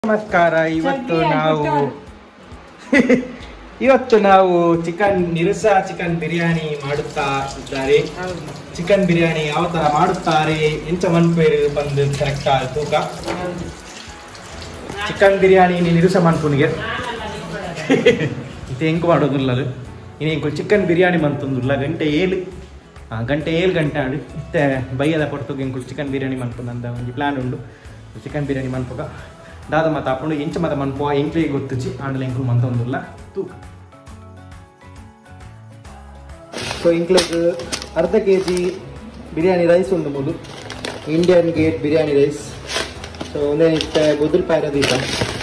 ನಮಸ್ಕಾರ ಇವತ್ತು ನಾವು ಇವತ್ತು ನಾವು ಚಿಕನ್ ನಿರಸ ಚಿಕನ್ ಬಿರಿಯಾನಿ ಮಾಡುತ್ತಾ ಇದ್ದಾರೆ ಚಿಕನ್ ಬಿರಿಯಾನಿ ಯಾವ ತರ ಮಾಡುತ್ತಾರೆ ಎಂಚ ಮನ್ಪೇರು ಬಂದು ಕರೆಕ್ಟ್ ತೂಕ ಚಿಕನ್ ಬಿರಿಯಾನಿ ನೀನು ನಿರಸ ಮನ್ಪುನಿಗೆ ಇದು ಹೆಂಗೆ ಮಾಡೋದಿಲ್ಲ ಅದು ಇನ್ನು ಇಂಕು ಚಿಕನ್ ಬಿರಿಯಾನಿ ಮಂತೊಂದುಲ್ಲ ಗಂಟೆ ಏಳು ಆ, ಗಂಟೆ ಏಳು ಗಂಟೆ ಆಡಿ ಇತ್ತೆ ಬೈಯದ ಕೊಡ್ತು ಇಂಕು ಚಿಕನ್ ಬಿರಿಯಾನಿ ಮನ್ಪುಂದಂದ ಒಂದು ಪ್ಲಾನ್ ಉಂಡು ಚಿಕನ್ ಬಿರಿಯಾನಿ ಮನ್ಪುಗ ದಾದ ಮತ ಅಪ್ಪುಂಡು ಎಂಚ ಮತ ಮನ್ಪುವ ಎಂಕ್ಲಿಗೆ ಗೊತ್ತುಚಿ ಆಂಡಲ ಎಂಕ್ಲು ಮಂತೊಂದುಲ್ಲ ತೂಕ ಸೊ ಇಂಕ್ಲಿಗೆ ಅರ್ಧ ಕೆ ಜಿ ಬಿರಿಯಾನಿ ರೈಸ್ ಉಂಡು ಮೂಲು Indian gate biryani rice so ಒಂದೇ ಇಷ್ಟ ಗೊದ್ದಲ್ ಪಾಯರದ ಈಗ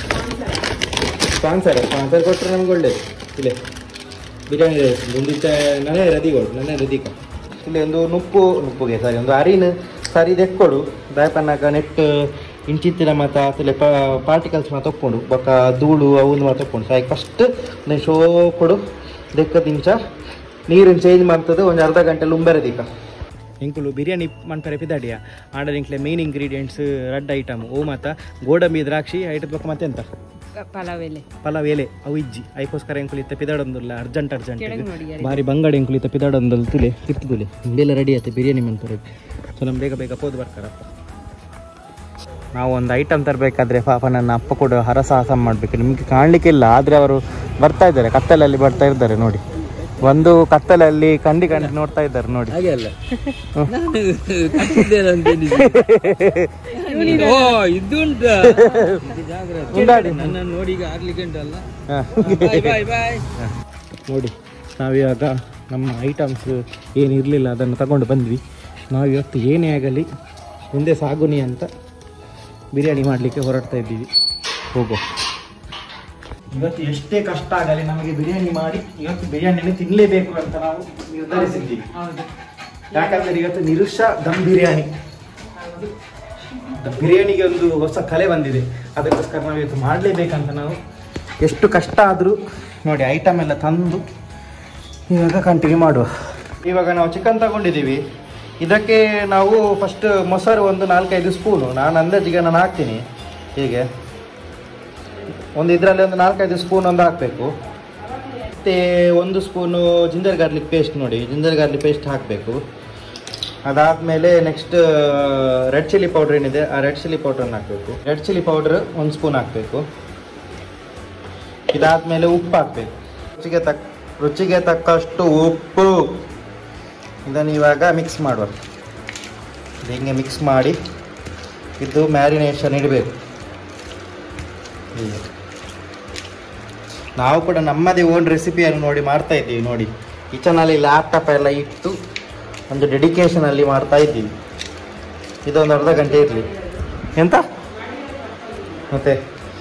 ಸ್ಪಾನ್ಸರ್ ಸ್ಪಾನ್ಸರ್ ಕೊಟ್ಟರೆ ನಮ್ಗೆ ಒಳ್ಳೇದು ಇಲ್ಲೇ ಬಿರಿಯಾನಿ ರೈಸ್ ಒಂದು ಇಷ್ಟ ನನೇ ರದಿಗಳು ನನೇ ರದಿಕ ಇಲ್ಲಿ ಒಂದು ನುಪ್ಪು ನುಪ್ಪುಗೆ ಸಾರಿ ಒಂದು ಅರಿನ ಸರಿ ದೆಕ್ಕೊಡು ದಾಯಪನ್ನಾಗ ನೆಟ್ ಇಂಚಿತ್ತಿನ ಮಾತ ಅಸಲೆ ಪಾರ್ಟಿಕಲ್ಸ್ ಮಾತ ತಕ್ಕೊಂಡು ಬೊಕ್ಕ ಧೂಳು ಅವನು ಮಾತ ತಕ್ಕೊಂಡು ಸಾಯ್ ಫಸ್ಟ್ ಒಂದು ಶೋಪಡು ದೆಕ್ಕದಿಂಚ ನೀರನ್ನು ಚೇಂಜ್ ಮಾಡ್ತದೆ ಒಂದು ಅರ್ಧ ಗಂಟೆ ಲುಂಬೆರದಿಕ ಇಂಕುಲು ಬಿರಿಯಾನಿ ಮನ್ಪರೆ ಪಿದಾಡಿಯ ಆರ್ಡರ್ ಇಂಕ್ಲೆ ಮೇನ್ ಇಂಗ್ರೀಡಿಯೆಂಟ್ಸ್ ರೆಡ್ ಐಟಮ್ ಓ ಮಾತ ಗೋಡಂಬಿ ದ್ರಾಕ್ಷಿ ಐಟದ ಪಕ್ಕ ಮತ್ತೆ ಎಂತ ಪಲಾವ್ ಎಲೆ ಪಲಾವ್ ಎಲೆ ಅವು ಇಜ್ಜಿ ಐಕೋಸ್ಕರ ಎಂಕುಲು ಇತ್ತ ಪಿದಾಡೊಂದುಲ್ಲ ಅರ್ಜೆಂಟ್ ಅರ್ಜೆಂಟ್ ಕೆಳಗೆ ನೋಡಿ ಯಾರಿಗೆ. ಬಾರಿ ಬಂಗಡಿ ಎಂಕುಲು ಇತ್ತ ಪಿದಾಡೊಂದಲ್ ತುಲೆ ಇತ್ತು ತುಲೆ ಬೇಲೆ ರೆಡಿ ಆಯ್ತು ಬಿರಿಯಾನಿ ಮನ್ಪರೆ ಸೊ ನಮ್ ಬೇಗ ಬೇಗ ಪೋದು ಬರ್ತಾರಪ್ಪ ನಾವು ಒಂದು ಐಟಮ್ ತರಬೇಕಾದ್ರೆ ಪಾಪ ನನ್ನ ಅಪ್ಪ ಕೂಡ ಹರಸಾಹಸ ಮಾಡಬೇಕು ನಿಮಗೆ ಕಾಣಲಿಕ್ಕಿಲ್ಲ ಆದರೆ ಅವರು ಬರ್ತಾ ಇದ್ದಾರೆ ಕತ್ತಲಲ್ಲಿ ಬರ್ತಾ ಇದ್ದಾರೆ ನೋಡಿ ಒಂದು ಕತ್ತಲಲ್ಲಿ ಕಂಡಿ ಕಂಡು ನೋಡ್ತಾ ಇದ್ದಾರೆ ನೋಡಿ ಹಾಗೆ ಅಲ್ಲ ನಾನು ಕಟ್ಟಿದ್ದೇನೆ ಅಂತ ಎಣಿಸಿದೆ. ಓ ಇದುಂಟ ಜಾಗ್ರತೆ ಉಂಡಾಡಿ. ನನ್ನನ್ನು ನೋಡಿ ಈಗ ಆಡ್ಲಿಕ್ಕೆ ಉಂಟಲ್ಲ ಹಾ. ಬಾಯ್ ಬಾಯ್ ಬಾಯ್ ನೋಡಿ ನಾವಿವಾಗ ನಮ್ಮ ಐಟಮ್ಸ್ ಏನು ಇರಲಿಲ್ಲ ಅದನ್ನು ತಗೊಂಡು ಬಂದ್ವಿ ನಾವು ಇವತ್ತು ಏನೇ ಆಗಲಿ ಮುಂದೆ ಸಾಗುನಿ ಅಂತ ಬಿರಿಯಾನಿ ಮಾಡಲಿಕ್ಕೆ ಹೊರಡ್ತಾ ಇದ್ದೀವಿ ಹೋಗೋ ಇವತ್ತು ಎಷ್ಟೇ ಕಷ್ಟ ಆಗಲಿ ನಮಗೆ ಬಿರಿಯಾನಿ ಮಾಡಿ ಇವತ್ತು ಬಿರಿಯಾನಿಯನ್ನು ತಿನ್ನಲೇಬೇಕು ಅಂತ ನಾವು ನಿರ್ಧರಿಸಿದ್ದೀವಿ ಯಾಕಂದ್ರೆ ಇವತ್ತು ನಿರುಷ ದಮ್ ಬಿರಿಯಾನಿ ಬಿರಿಯಾನಿಗೆ ಒಂದು ಹೊಸ ಕಲೆ ಬಂದಿದೆ ಅದಕ್ಕೋಸ್ಕರ ನಾವು ಇವತ್ತು ಮಾಡಲೇಬೇಕಂತ ನಾವು ಎಷ್ಟು ಕಷ್ಟ ಆದರೂ ನೋಡಿ ಐಟಮ್ ಎಲ್ಲ ತಂದು ಇವಾಗ ಕಂಟಿನ್ಯೂ ಮಾಡುವ ಇವಾಗ ನಾವು ಚಿಕನ್ ತಗೊಂಡಿದ್ದೀವಿ ಇದಕ್ಕೆ ನಾವು ಫಸ್ಟ್ ಮೊಸರು ಒಂದು ನಾಲ್ಕೈದು ಸ್ಪೂನು ನಾನು ಅಂದಾಜಿಗೆ ನಾನು ಹಾಕ್ತೀನಿ ಹೀಗೆ ಒಂದು ಇದರಲ್ಲಿ ಒಂದು ನಾಲ್ಕೈದು ಸ್ಪೂನ್ ಒಂದು ಹಾಕಬೇಕು ಮತ್ತು ಒಂದು ಸ್ಪೂನು ಜಿಂಜರ್ ಗಾರ್ಲಿಕ್ ಪೇಸ್ಟ್ ನೋಡಿ ಜಿಂಜರ್ ಗಾರ್ಲಿಕ್ ಪೇಸ್ಟ್ ಹಾಕಬೇಕು ಅದಾದಮೇಲೆ ನೆಕ್ಸ್ಟ್ ರೆಡ್ ಚಿಲ್ಲಿ ಪೌಡ್ರ್ ಏನಿದೆ ಆ ರೆಡ್ ಚಿಲ್ಲಿ ಪೌಡ್ರನ್ನು ಹಾಕಬೇಕು ರೆಡ್ ಚಿಲ್ಲಿ ಪೌಡ್ರ್ ಒಂದು ಸ್ಪೂನ್ ಹಾಕಬೇಕು ಇದಾದಮೇಲೆ ಉಪ್ಪು ಹಾಕಬೇಕು ರುಚಿಗೆ ತಕ್ಕ ರುಚಿಗೆ ತಕ್ಕಷ್ಟು ಉಪ್ಪು ಇದನ್ನು ಇವಾಗ ಮಿಕ್ಸ್ ಮಾಡುವ ಇದು ಹಿಂಗೆ ಮಿಕ್ಸ್ ಮಾಡಿ ಇದು ಮ್ಯಾರಿನೇಷನ್ ಇಡಬೇಕು ಹೀಗೆ ನಾವು ಕೂಡ ನಮ್ಮದೇ ಓನ್ ರೆಸಿಪಿಯನ್ನು ನೋಡಿ ಮಾಡ್ತಾ ಇದ್ದೀವಿ ನೋಡಿ ಕಿಚನಲ್ಲಿ ಲ್ಯಾಪ್ಟಾಪ್ ಎಲ್ಲ ಇಟ್ಟು ಒಂದು ಡೆಡಿಕೇಶನಲ್ಲಿ ಮಾಡ್ತಾ ಇದ್ದೀವಿ ಇದೊಂದು ಅರ್ಧ ಗಂಟೆ ಇರಲಿ ಎಂತ ಮತ್ತೆ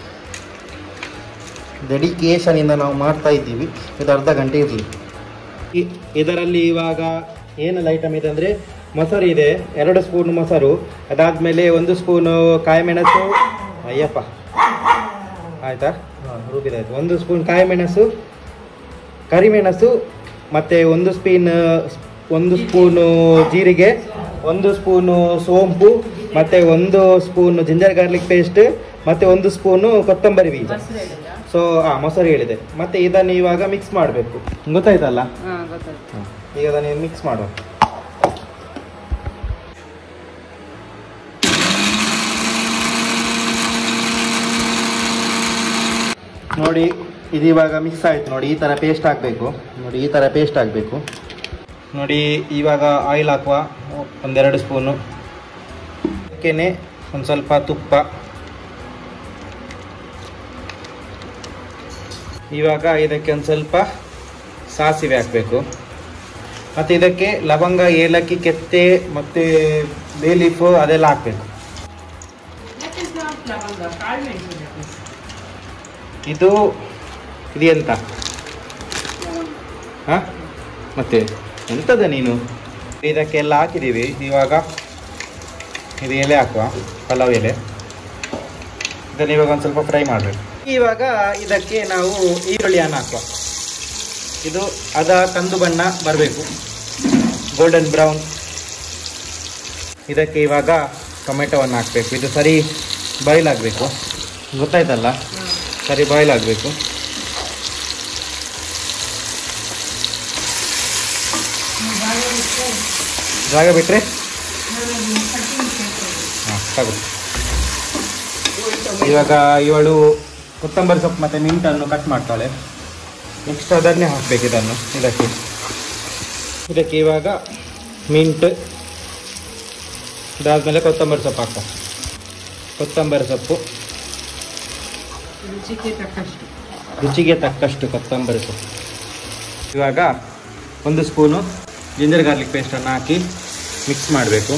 ಡೆಡಿಕೇಶನಿಂದ ನಾವು ಮಾಡ್ತಾ ಇದ್ದೀವಿ ಇದು ಅರ್ಧ ಗಂಟೆ ಇರಲಿ ಇದರಲ್ಲಿ ಇವಾಗ ಏನೆಲ್ಲ ಐಟಮ್ ಇದೆ ಅಂದರೆ ಮೊಸರು ಇದೆ ಎರಡು ಸ್ಪೂನ್ ಮೊಸರು ಅದಾದಮೇಲೆ ಒಂದು ಸ್ಪೂನು ಕಾಯಿಮೆಣಸು ಅಯ್ಯಪ್ಪ ಆಯಿತಾ ರುಬ್ಬಿದಾಯ್ತು ಒಂದು ಸ್ಪೂನ್ ಕಾಯಿಮೆಣಸು ಕರಿಮೆಣಸು ಮತ್ತು ಒಂದು ಸ್ಪೀನ್ ಒಂದು ಸ್ಪೂನು ಜೀರಿಗೆ ಒಂದು ಸ್ಪೂನು ಸೋಂಪು ಮತ್ತು ಒಂದು ಸ್ಪೂನು ಜಿಂಜರ್ ಗಾರ್ಲಿಕ್ ಪೇಸ್ಟ್ ಮತ್ತು ಒಂದು ಸ್ಪೂನು ಕೊತ್ತಂಬರಿ ಬೀಜ ಸೊ ಹಾಂ ಮೊಸರು ಹೇಳಿದೆ ಮತ್ತು ಇದನ್ನು ಇವಾಗ ಮಿಕ್ಸ್ ಮಾಡಬೇಕು ಗೊತ್ತಾಯ್ತಲ್ಲ ಹಾ ಗೊತ್ತಾಯ್ತು ಈಗ ಅದನ್ನು ಮಿಕ್ಸ್ ಮಾಡುವ ನೋಡಿ ಇದು ಇವಾಗ ಮಿಕ್ಸ್ ಆಯ್ತು ನೋಡಿ ಈ ಥರ ಪೇಸ್ಟ್ ಹಾಕಬೇಕು ನೋಡಿ ಈ ಥರ ಪೇಸ್ಟ್ ಹಾಕಬೇಕು ನೋಡಿ ಇವಾಗ ಆಯಿಲ್ ಹಾಕುವ ಒಂದೆರಡು ಸ್ಪೂನು ಅದಕ್ಕೇನೆ ಒಂದು ಸ್ವಲ್ಪ ತುಪ್ಪ ಇವಾಗ ಇದಕ್ಕೆ ಒಂದು ಸ್ವಲ್ಪ ಸಾಸಿವೆ ಹಾಕಬೇಕು ಮತ್ತು ಇದಕ್ಕೆ ಲವಂಗ ಏಲಕ್ಕಿ ಕೆತ್ತೆ ಮತ್ತು ಬೇಲೀಫು ಅದೆಲ್ಲ ಹಾಕಬೇಕು ಇದು ಇದು ಎಂತ ಹಾಂ ಮತ್ತೆ ಎಂತದ ನೀನು ಇದಕ್ಕೆಲ್ಲ ಹಾಕಿದ್ದೀವಿ ಇವಾಗ ಇದು ಎಲೆ ಹಾಕುವ ಪಲಾವ್ ಎಲೆ ಇದನ್ನು ಇವಾಗ ಒಂದು ಸ್ವಲ್ಪ ಫ್ರೈ ಮಾಡಬೇಕು ಇವಾಗ ಇದಕ್ಕೆ ನಾವು ಈರುಳ್ಳಿಯನ್ನು ಹಾಕುವ ಇದು ಅದ ಕಂದು ಬಣ್ಣ ಬರಬೇಕು ಗೋಲ್ಡನ್ ಬ್ರೌನ್ ಇದಕ್ಕೆ ಇವಾಗ ಟೊಮೆಟೊವನ್ನು ಹಾಕಬೇಕು ಇದು ಸರಿ ಬಾಯ್ಲ್ ಆಗಬೇಕು ಗೊತ್ತಾಯ್ತಲ್ಲ ಸರಿ ಬಾಯ್ಲ್ ಆಗಬೇಕು ಜಾಗ ಬಿಟ್ಟರೆ ಹಾಂ ತಗೋ ಇವಾಗ ಇವಳು ಕೊತ್ತಂಬರಿ ಸೊಪ್ಪು ಮತ್ತು ಮಿಂಟನ್ನು ಕಟ್ ಮಾಡ್ತಾಳೆ ನೆಕ್ಸ್ಟ್ ಅದನ್ನೇ ಹಾಕ್ಬೇಕು ಇದನ್ನು ಇದಕ್ಕೆ ಇದಕ್ಕೆ ಇವಾಗ ಮಿಂಟ್ ಇದಾದ್ಮೇಲೆ ಕೊತ್ತಂಬರಿ ಸೊಪ್ಪು ಹಾಕೋ ಕೊತ್ತಂಬರಿ ಸೊಪ್ಪು ರುಚಿಗೆ ತಕ್ಕಷ್ಟು ರುಚಿಗೆ ತಕ್ಕಷ್ಟು ಕೊತ್ತಂಬರಿ ಸೊಪ್ಪು ಇವಾಗ ಒಂದು ಸ್ಪೂನು ಜಿಂಜರ್ ಗಾರ್ಲಿಕ್ ಪೇಸ್ಟನ್ನು ಹಾಕಿ ಮಿಕ್ಸ್ ಮಾಡಬೇಕು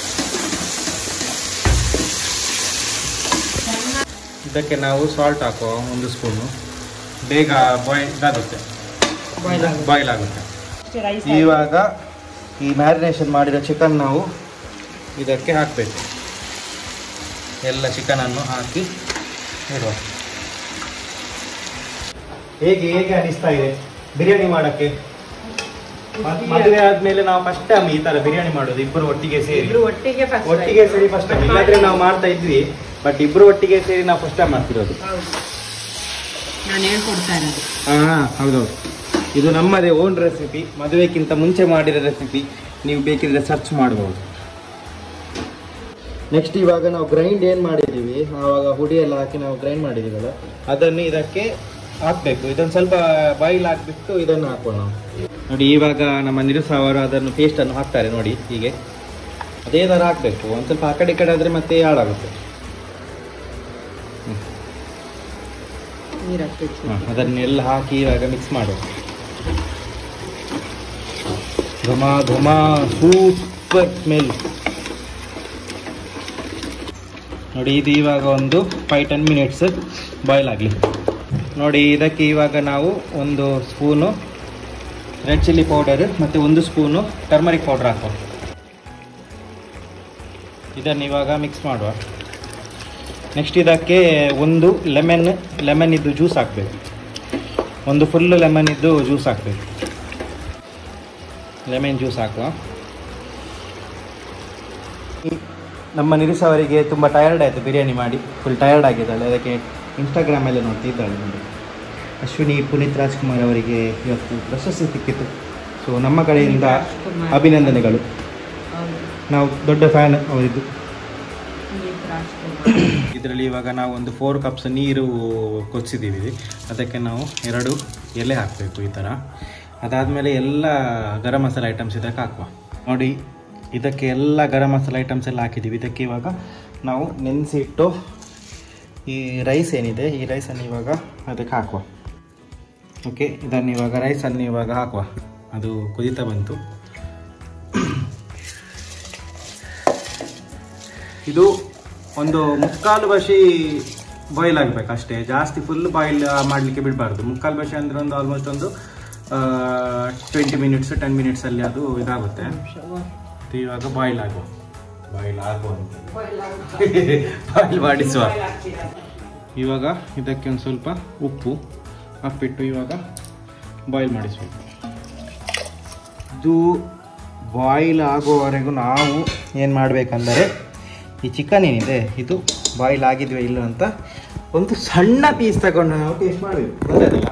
ಇದಕ್ಕೆ ನಾವು ಸಾಲ್ಟ್ ಹಾಕುವ ಒಂದು ಸ್ಪೂನು ಬೇಗ ಬಾಯ್ ಇದಾಗುತ್ತೆ ಬಾಯ್ಲ್ ಆಗುತ್ತೆ ರೈಸ್ ಇವಾಗ ಈ ಮ್ಯಾರಿನೇಷನ್ ಮಾಡಿದ ಚಿಕನ್ ನಾವು ಇದಕ್ಕೆ ಹಾಕಬೇಕು ಎಲ್ಲ ಚಿಕನನ್ನು ಹಾಕಿ ಇಡುವ ಹೇಗೆ ಹೇಗೆ ಅನಿಸ್ತಾ ಇದೆ ಬಿರಿಯಾನಿ ಮಾಡಕ್ಕೆ ಮತ್- ಮದುವೆ ಆದ್ಮೇಲೆ ನಾವು ಫಸ್ಟ್ ಟೈಮ್ ಈ ತರ ಬಿರಿಯಾನಿ ಮಾಡೋದು ಇಬ್ಬರು ಒಟ್ಟಿಗೆ ಸೇರಿ ಇಬ್ರು ಒಟ್ಟಿಗೆ first ಒಟ್ಟಿಗೆ time. ಸೇರಿ ಫಸ್ಟ್ ಟೈಮ್ ಇಲ್ಲಾಂದ್ರೆ ನಾವು ಮಾಡ್ತಾ ಇದ್ವಿ ಬಟ್ ಇಬ್ರು ಒಟ್ಟಿಗೆ ಸೇರಿ ನಾವು ಫಸ್ಟ್ ಟೈಮ್ ಮಾಡ್ತಿರೋದು ಹೌದು ನಾನು ಹೇಳ್ಕೊಡ್ತಾ ಇರೋದು ಹಾ ಹೌದೌದು ಇದು ನಮ್ಮದೇ ಓನ್ ರೆಸಿಪಿ ಮದುವೆಗಿಂತ ಮುಂಚೆ ಮಾಡಿರೋ ರೆಸಿಪಿ ನೀವು ಬೇಕಿದ್ರೆ ಸರ್ಚ್ ಮಾಡ್ಬೋದು ನೆಕ್ಸ್ಟ್ ಇವಾಗ ನಾವು ಗ್ರೈಂಡ್ ಏನು ಮಾಡಿದ್ದೀವಿ ಆವಾಗ ಹುಡಿ ಎಲ್ಲ ಹಾಕಿ ನಾವು ಗ್ರೈಂಡ್ ಮಾಡಿದ್ದೀವಲ್ಲ ಅದನ್ನು ಇದಕ್ಕೆ ಹಾಕಬೇಕು ಇದನ್ನು ಸ್ವಲ್ಪ ಬಾಯಿಲ್ ಹಾಕ್ಬಿಟ್ಟು ಇದನ್ನು ಹಾಕೋಣ ನಾವು ನೋಡಿ ಇವಾಗ ನಮ್ಮ ನಿರುಸ ಅವರು ಅದನ್ನು ಪೇಸ್ಟನ್ನು ಹಾಕ್ತಾರೆ ನೋಡಿ ಹೀಗೆ ಅದೇ ಥರ ಹಾಕಬೇಕು ಒಂದು ಸ್ವಲ್ಪ ಆ ಕಡೆ ಈ ಕಡೆ ಆದರೆ ಮತ್ತೆ ಹಾಳಾಗುತ್ತೆ ನೀರು ಹಾಕ್ಬೇಕು ಹ, ಅದನ್ನೆಲ್ಲ ಹಾಕಿ ಇವಾಗ ಮಿಕ್ಸ್ ಮಾಡು ಘಮ ಘಮ ಸೂಪರ್ ಸ್ಮೆಲ್ ನೋಡಿ ಇದು ಇವಾಗ ಒಂದು ಫೈವ್ ಟೆನ್ ಮಿನಿಟ್ಸ್ ಬಾಯ್ಲ್ ಆಗಲಿ ನೋಡಿ ಇದಕ್ಕೆ ಇವಾಗ ನಾವು ಒಂದು ಸ್ಪೂನು ರೆಡ್ ಚಿಲ್ಲಿ ಪೌಡರ್ ಮತ್ತು ಒಂದು ಸ್ಪೂನು ಟರ್ಮರಿಕ್ ಪೌಡರ್ ಹಾಕುವ ಇದನ್ನು ಇವಾಗ ಮಿಕ್ಸ್ ಮಾಡುವ ನೆಕ್ಸ್ಟ್ ಇದಕ್ಕೆ ಒಂದು ಲೆಮನ್ ಲೆಮನ್ ಇದ್ದು ಜ್ಯೂಸ್ ಹಾಕಬೇಕು ಒಂದು ಫುಲ್ಲು ಲೆಮನ್ ಇದ್ದು ಜ್ಯೂಸ್ ಹಾಕಬೇಕು ಲೆಮನ್ ಜ್ಯೂಸ್ ಹಾಕುವ ಈ ನಮ್ಮ ನಿರೀಶ್ ಅವರಿಗೆ ತುಂಬ ಟಯರ್ಡ್ ಆಯಿತು ಬಿರಿಯಾನಿ ಮಾಡಿ ಫುಲ್ ಟಯರ್ಡ್ ಆಗಿದ್ದಾಳೆ ಅದಕ್ಕೆ ಇನ್ಸ್ಟಾಗ್ರಾಮಲ್ಲಿ ನೋಡ್ತಿದ್ದಾಳೆ ನೋಡಿ ಅಶ್ವಿನಿ ಪುನೀತ್ ರಾಜ್ಕುಮಾರ್ ಅವರಿಗೆ ಇವತ್ತು ಪ್ರಶಸ್ತಿ ಸಿಕ್ಕಿತು ಸೊ ನಮ್ಮ ಕಡೆಯಿಂದ ಅಭಿನಂದನೆಗಳು ಹೌದು ನಾವು ದೊಡ್ಡ ಫ್ಯಾನ್ ಅವರಿದ್ದು ಪುನೀತ್ ರಾಜ್ಕುಮಾರ್ ಇದರಲ್ಲಿ ಇವಾಗ ನಾವು ಒಂದು ಫೋರ್ ಕಪ್ಸ್ ನೀರು ಕೊಚ್ಚಿದ್ದೀವಿ ಅದಕ್ಕೆ ನಾವು ಎರಡು ಎಲೆ ಹಾಕಬೇಕು ಈ ಥರ ಅದಾದಮೇಲೆ ಎಲ್ಲ ಗರಂ ಮಸಾಲೆ ಐಟಮ್ಸ್ ಇದಕ್ಕೆ ಹಾಕುವ ನೋಡಿ ಇದಕ್ಕೆ ಎಲ್ಲ ಗರಂ ಮಸಾಲೆ ಐಟಮ್ಸ್ ಎಲ್ಲ ಹಾಕಿದ್ದೀವಿ ಇದಕ್ಕೆ ಇವಾಗ ನಾವು ನೆನೆಸಿಟ್ಟು ಈ ರೈಸ್ ಏನಿದೆ ಈ ರೈಸನ್ನು ಇವಾಗ ಅದಕ್ಕೆ ಹಾಕುವ ಓಕೆ ಇದನ್ನು ಇವಾಗ ರೈಸನ್ನು ಇವಾಗ ಹಾಕುವ ಅದು ಕುದೀತಾ ಬಂತು ಇದು ಒಂದು ಮುಕ್ಕಾಲು ಬಸಿ ಬಾಯ್ಲ್ ಆಗಬೇಕು ಅಷ್ಟೇ ಜಾಸ್ತಿ ಫುಲ್ ಬಾಯ್ಲ್ ಮಾಡಲಿಕ್ಕೆ ಬಿಡಬಾರ್ದು ಮುಕ್ಕಾಲು ಬಸಿ ಅಂದರೆ ಒಂದು ಆಲ್ಮೋಸ್ಟ್ ಒಂದು ಟ್ವೆಂಟಿ ಮಿನಿಟ್ಸ್ ಟೆನ್ ಮಿನಿಟ್ಸಲ್ಲಿ ಅದು ಇದಾಗುತ್ತೆ ಇದು ಇವಾಗ ಬಾಯ್ಲ್ ಆಗುವ ಬಾಯ್ಲ್ ಆಗುವ ಬಾಯ್ಲ್ ಮಾಡಿಸುವ ಇವಾಗ ಇದಕ್ಕೆ ಒಂದು ಸ್ವಲ್ಪ ಉಪ್ಪು ಹಾಕ್ಬಿಟ್ಟು ಇವಾಗ ಬಾಯ್ಲ್ ಮಾಡಿಸ್ಬೇಕು ಇದು ಬಾಯ್ಲ್ ಆಗುವವರೆಗೂ ನಾವು ಏನು ಮಾಡಬೇಕಂದರೆ ಈ ಚಿಕನ್ ಏನಿದೆ ಇದು ಬಾಯ್ಲ್ ಆಗಿದ್ವಿ ಇಲ್ಲ ಅಂತ ಒಂದು ಸಣ್ಣ ಪೀಸ್ ತಗೊಂಡು ನಾವು ಟೇಸ್ಟ್ ಮಾಡಬೇಕು ಗೊತ್ತಾಯ್ತಲ್ಲ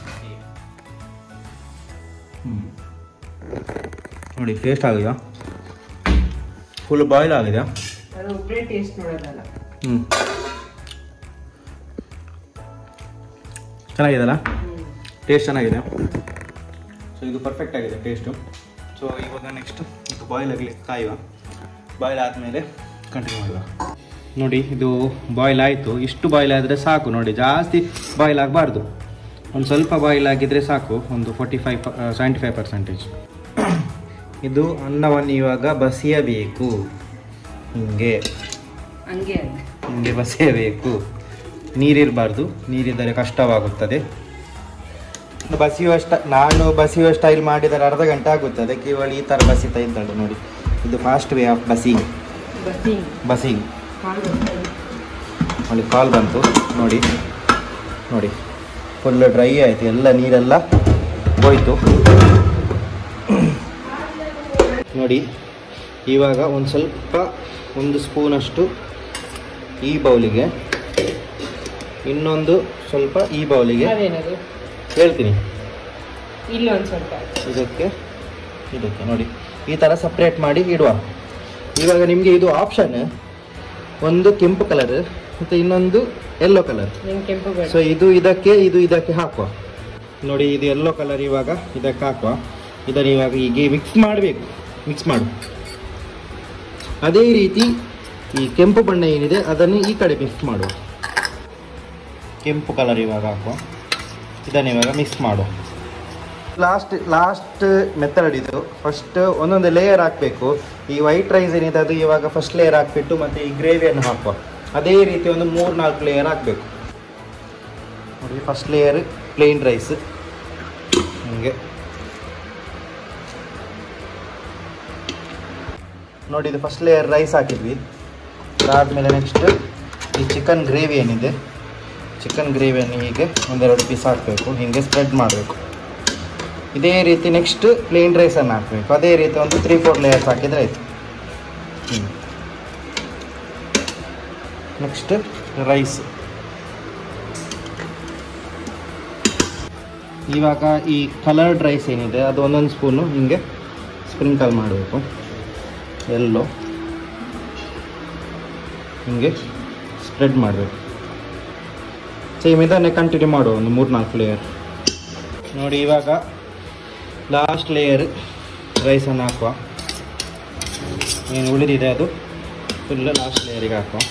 ಹ್ಮ್. ನೋಡಿ ಟೇಸ್ಟ್ ಆಗಿದೆಯಾ ಫುಲ್ ಬಾಯ್ಲ್ ಆಗಿದೆಯಾ ಅದು ಒಬ್ಬರೇ ಟೇಸ್ಟ್ ನೋಡೋದಲ್ಲ ಹ್ಞೂ ಚೆನ್ನಾಗಿದೆಯಲ್ಲ ಟೇಸ್ಟ್ ಚೆನ್ನಾಗಿದೆ ಸೊ ಇದು ಪರ್ಫೆಕ್ಟ್ ಆಗಿದೆ ಟೇಸ್ಟು ಸೊ ಇವಾಗ ನೆಕ್ಸ್ಟ್ ಇದು ಬಾಯ್ಲ್ ಆಗಲಿ ಕಾಯುವ ಬಾಯ್ಲ್ ಆದಮೇಲೆ ಕಂಟಿನ್ಯೂ ಮಾಡುವ ನೋಡಿ ಇದು ಬಾಯ್ಲ್ ಆಯಿತು ಇಷ್ಟು ಬಾಯ್ಲ್ ಆದರೆ ಸಾಕು ನೋಡಿ ಜಾಸ್ತಿ ಬಾಯ್ಲ್ ಆಗಬಾರ್ದು ಒಂದು ಸ್ವಲ್ಪ ಬಾಯ್ಲ್ ಆಗಿದ್ರೆ ಸಾಕು ಒಂದು forty five seventy five percentage ಇದು ಅನ್ನವನ್ನು ಇವಾಗ ಬಸಿಯಬೇಕು ಹಿಂಗೆ ಹಂಗೆ ಅಲ್ಲ ಹಿಂಗೆ ಬಸಿಯಬೇಕು ನೀರಿರಬಾರ್ದು ನೀರಿದ್ದರೆ ಕಷ್ಟವಾಗುತ್ತದೆ ಬಸಿಯುವ ಸ್ಟ ನಾನು ಬಸಿಯುವ ಸ್ಟೈಲ್ ಮಾಡಿದರೆ ಅರ್ಧ ಗಂಟೆ ಆಗುತ್ತೆ ಅದಕ್ಕೆ ಇವಳು ಈ ಥರ ಬಸಿತಾ ಇದ್ದಾಳೆ ನೋಡಿ ಇದು ಫಾಸ್ಟ್ ವೇ ಆಫ್ ಬಸಿಂಗ್ ಬಸಿ ಬಸಿಂಗ್ ಕಾಲು ಗೊತ್ತಾಯ್ತು. ನೋಡಿ ಕಾಲ್ ಬಂತು ನೋಡಿ ನೋಡಿ ಫುಲ್ ಡ್ರೈ ಆಯಿತು ಎಲ್ಲ ನೀರೆಲ್ಲ ಹೋಯ್ತು ನೋಡಿ ಇವಾಗ ಒಂದು ಸ್ವಲ್ಪ ಒಂದು ಸ್ಪೂನಷ್ಟು ಈ ಬೌಲಿಗೆ ಇನ್ನೊಂದು ಸ್ವಲ್ಪ ಈ ಬೌಲಿಗೆ ಅದೇನದು ಹೇಳ್ತೀನಿ ಇಲ್ಲೊಂದು ಸ್ವಲ್ಪ ಇದಕ್ಕೆ ಇದಕ್ಕೆ ನೋಡಿ ಈ ಥರ ಸಪ್ರೇಟ್ ಮಾಡಿ ಇಡುವ ಇವಾಗ ನಿಮಗೆ ಇದು ಆಪ್ಷನ್ ಒಂದು ಕೆಂಪು ಕಲರ್ ಮತ್ತು ಇನ್ನೊಂದು ಯೆಲ್ಲೋ ಕಲರ್ ನಿಂಗೆ ಕೆಂಪು ಬೇಡ ಸೊ ಇದು ಇದಕ್ಕೆ ಇದು ಇದಕ್ಕೆ ಹಾಕುವ ನೋಡಿ ಇದು ಯೆಲ್ಲೋ ಕಲರ್ ಇವಾಗ ಇದಕ್ಕೆ ಹಾಕುವ ಇದನ್ನು ಇವಾಗ ಹೀಗೆ ಮಿಕ್ಸ್ ಮಾಡಬೇಕು ಮಿಕ್ಸ್ ಮಾಡು ಅದೇ ರೀತಿ ಈ ಕೆಂಪು ಬಣ್ಣ ಏನಿದೆ ಅದನ್ನು ಈ ಕಡೆ ಮಿಕ್ಸ್ ಮಾಡುವ ಕೆಂಪು ಕಲರ್ ಇವಾಗ ಹಾಕುವ ಇದನ್ನು ಇವಾಗ ಮಿಕ್ಸ್ ಮಾಡುವ ಲಾಸ್ಟ್ ಲಾಸ್ಟ್ ಮೆಥಡ್ ಇದು ಫಸ್ಟ್ ಒಂದೊಂದು ಲೇಯರ್ ಹಾಕಬೇಕು ಈ ವೈಟ್ ರೈಸ್ ಏನಿದೆ ಅದು ಇವಾಗ ಫಸ್ಟ್ ಲೇಯರ್ ಹಾಕ್ಬಿಟ್ಟು ಮತ್ತು ಈ ಗ್ರೇವಿಯನ್ನು ಹಾಕುವ ಅದೇ ರೀತಿ ಒಂದು ಮೂರು ನಾಲ್ಕು ಲೇಯರ್ ಹಾಕಬೇಕು ನೋಡಿ ಫಸ್ಟ್ ಲೇಯರ್ ಪ್ಲೇನ್ ರೈಸ್ ಹೀಗೆ ನೋಡಿ ಇದು ಫಸ್ಟ್ ಲೇಯರ್ ರೈಸ್ ಹಾಕಿದ್ವಿ ಅದಾದಮೇಲೆ ನೆಕ್ಸ್ಟ್ ಈ ಚಿಕನ್ ಗ್ರೇವಿ ಏನಿದೆ ಚಿಕನ್ ಗ್ರೇವಿಯನ್ನು ಹೀಗೆ ಒಂದೆರಡು ಪೀಸ್ ಹಾಕಬೇಕು ಹೀಗೆ ಸ್ಪ್ರೆಡ್ ಮಾಡಬೇಕು ಇದೇ ರೀತಿ ನೆಕ್ಸ್ಟ್ ಪ್ಲೇನ್ ರೈಸನ್ನು ಹಾಕಬೇಕು ಅದೇ ರೀತಿ ಒಂದು ತ್ರೀ ಫೋರ್ ಲೇಯರ್ಸ್ ಹಾಕಿದರೆ ಆಯಿತು ನೆಕ್ಸ್ಟ್ ರೈಸ್ ಇವಾಗ ಈ ಕಲರ್ಡ್ ರೈಸ್ ಏನಿದೆ ಅದು ಒಂದೊಂದು ಸ್ಪೂನು ಹಿಂಗೆ ಸ್ಪ್ರಿಂಕಲ್ ಮಾಡಬೇಕು ಎಲ್ಲೋ ಹಿಂಗೆ ಸ್ಪ್ರೆಡ್ ಮಾಡಬೇಕು ಸೇಮ್ ಇದನ್ನೇ ಕಂಟಿನ್ಯೂ ಮಾಡುವ ಒಂದು ಮೂರು ನಾಲ್ಕು ಲೇಯರ್ ನೋಡಿ ಇವಾಗ ಲಾಸ್ಟ್ ಲೇಯರ್ ರೈಸನ್ನು ಹಾಕುವ ಏನು ಉಳಿದಿದೆ ಅದು ಫುಲ್ ಲಾಸ್ಟ್ ಲೇಯರಿಗೆ ಹಾಕುವ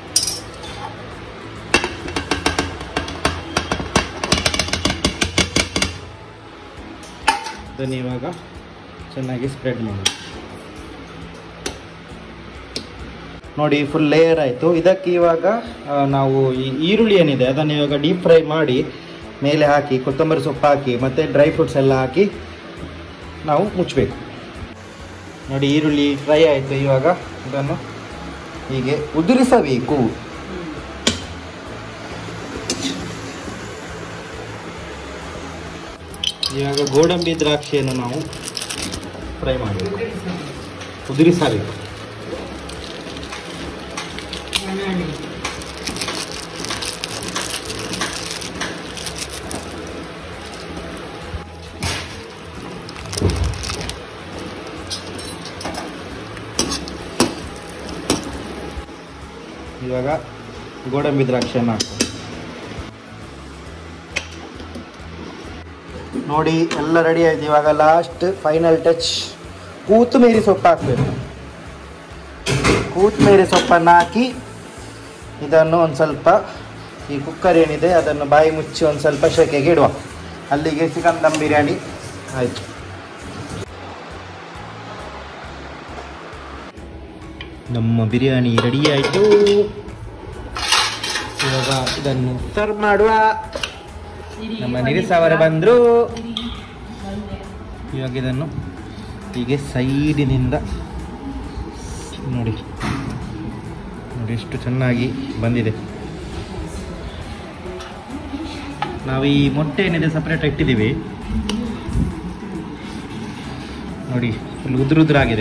ಅದನ್ನು ಇವಾಗ ಚೆನ್ನಾಗಿ ಸ್ಪ್ರೆಡ್ ಮಾಡಿ ನೋಡಿ ಫುಲ್ ಲೇಯರ್ ಆಯಿತು ಇದಕ್ಕೆ ಇವಾಗ ಆ, ನಾವು ಈ ಈರುಳ್ಳಿ ಏನಿದೆ ಅದನ್ನು ಇವಾಗ ಡೀಪ್ ಫ್ರೈ ಮಾಡಿ ಮೇಲೆ ಹಾಕಿ ಕೊತ್ತಂಬರಿ ಸೊಪ್ಪು ಹಾಕಿ ಮತ್ತು ಡ್ರೈ ಫ್ರೂಟ್ಸ್ ಎಲ್ಲ ಹಾಕಿ ನಾವು ಮುಚ್ಚಬೇಕು ನೋಡಿ ಈರುಳ್ಳಿ ಫ್ರೈ ಆಯಿತು ಇವಾಗ ಇದನ್ನು ಹೀಗೆ ಉದುರಿಸಬೇಕು ಇವಾಗ ಗೋಡಂಬಿ ದ್ರಾಕ್ಷಿಯನ್ನು ನಾವು ಫ್ರೈ ಮಾಡಬೇಕು ಉದುರಿಸಬೇಕು ಇವಾಗ ಗೋಡಂಬಿ ದ್ರಾಕ್ಷಿಯನ್ನು ಹಾಕ್ತೀವಿ ನೋಡಿ ಎಲ್ಲ ರೆಡಿ ಆಯ್ತು ಇವಾಗ ಲಾಸ್ಟ್ ಫೈನಲ್ ಟಚ್ ಕೂತುಮೇರಿ ಸೊಪ್ಪು ಹಾಕಬೇಕು ಕೂತುಮೇರಿ ಸೊಪ್ಪನ್ನು ಹಾಕಿ ಇದನ್ನು ಒಂದು ಸ್ವಲ್ಪ ಈ ಕುಕ್ಕರ್ ಏನಿದೆ ಅದನ್ನು ಬಾಯಿ ಮುಚ್ಚಿ ಒಂದು ಸ್ವಲ್ಪ ಶೆಕೆಗೆ ಇಡುವ ಅಲ್ಲಿಗೆ ಚಿಕನ್ ದಮ್ ಬಿರಿಯಾನಿ ಆಯಿತು ನಮ್ಮ ಬಿರಿಯಾನಿ ರೆಡಿ ಆಯಿತು ಇವಾಗ ಇದನ್ನು ಸರ್ವ್ ಮಾಡುವ ನಮ್ಮ ನಿರೀಸ್ ಅವರು ಬಂದರು ಇವಾಗ ಇದನ್ನು ಹೀಗೆ ಸೈಡಿನಿಂದ ನೋಡಿ ನೋಡಿ ಎಷ್ಟು ಚೆನ್ನಾಗಿ ಬಂದಿದೆ ನಾವು ಈ ಮೊಟ್ಟೆ ಏನಿದೆ ಸಪ್ರೇಟ್ ಇಟ್ಟಿದ್ದೀವಿ ನೋಡಿ ಫುಲ್ ಉದುರು ಉದುರಾಗಿದೆ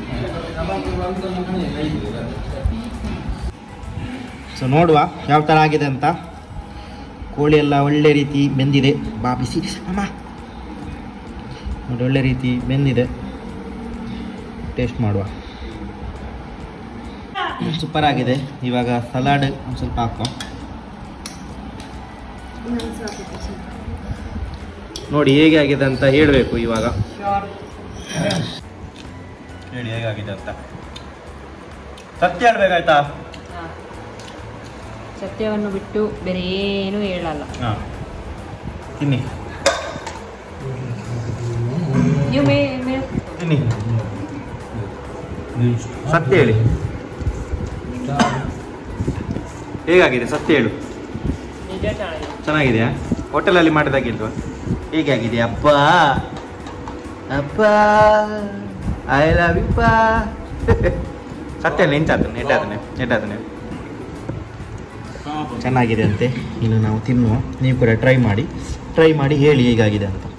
ಸೊ ನೋಡುವ ಯಾವ ಥರ ಆಗಿದೆ ಅಂತ ಕೋಳಿ ಎಲ್ಲ ಒಳ್ಳೆ ರೀತಿ ಬೆಂದಿದೆ ಬಾ ಬಿಸಿ ಅಮ್ಮ ನೋಡಿ ಒಳ್ಳೆ ರೀತಿ ಬೆಂದಿದೆ ಟೇಸ್ಟ್ ಮಾಡುವ ಸೂಪರ್ ಆಗಿದೆ ಇವಾಗ ಸಲಾಡ್ ಒಂದು ಸ್ವಲ್ಪ ಹಾಕೋ ನೋಡಿ ಹೇಗೆ ಆಗಿದೆ ಅಂತ ಹೇಳಬೇಕು ಇವಾಗ ಹೇಳಿ ಹೇಗಾಗಿದೆ ಅಂತ ಸತ್ಯ ಹೇಳ್ಬೇಕಾಯ್ತಾ ಸತ್ಯವನ್ನು ಬಿಟ್ಟು ಬೇರೆ ಏನು ಹೇಳಲ್ಲ ಹಾಂ ತಿನ್ನಿ ನೀವು ಮೇ ಮೇಲೆ ತಿನ್ನಿ ಸತ್ಯ ಹೇಳಿ ಹೇಗಾಗಿದೆ ಸತ್ಯ ಹೇಳು ನಿಜ ಚೆನ್ನಾಗಿದೆ ಚೆನ್ನಾಗಿದೆಯಾ ಹೋಟೆಲಲ್ಲಿ ಮಾಡಿದಾಗಿಲ್ವಾ ಹೇಗೆ ಆಗಿದೆ ಅಪ್ಪ ಅಪ್ಪ ಐ ಲವ್ ಯು ಪಾ ಸತ್ಯ ನೆಂಚಾತನೆ ನೆಟ್ಟಾತನೆ ನೆಟ್ಟಾತನೆ ಚೆನ್ನಾಗಿದೆ ಅಂತೆ ಇನ್ನು ನಾವು ತಿನ್ನುವ ನೀವು ಕೂಡ ಟ್ರೈ ಮಾಡಿ ಟ್ರೈ ಮಾಡಿ ಹೇಳಿ ಹೇಗಾಗಿದೆ ಅಂತ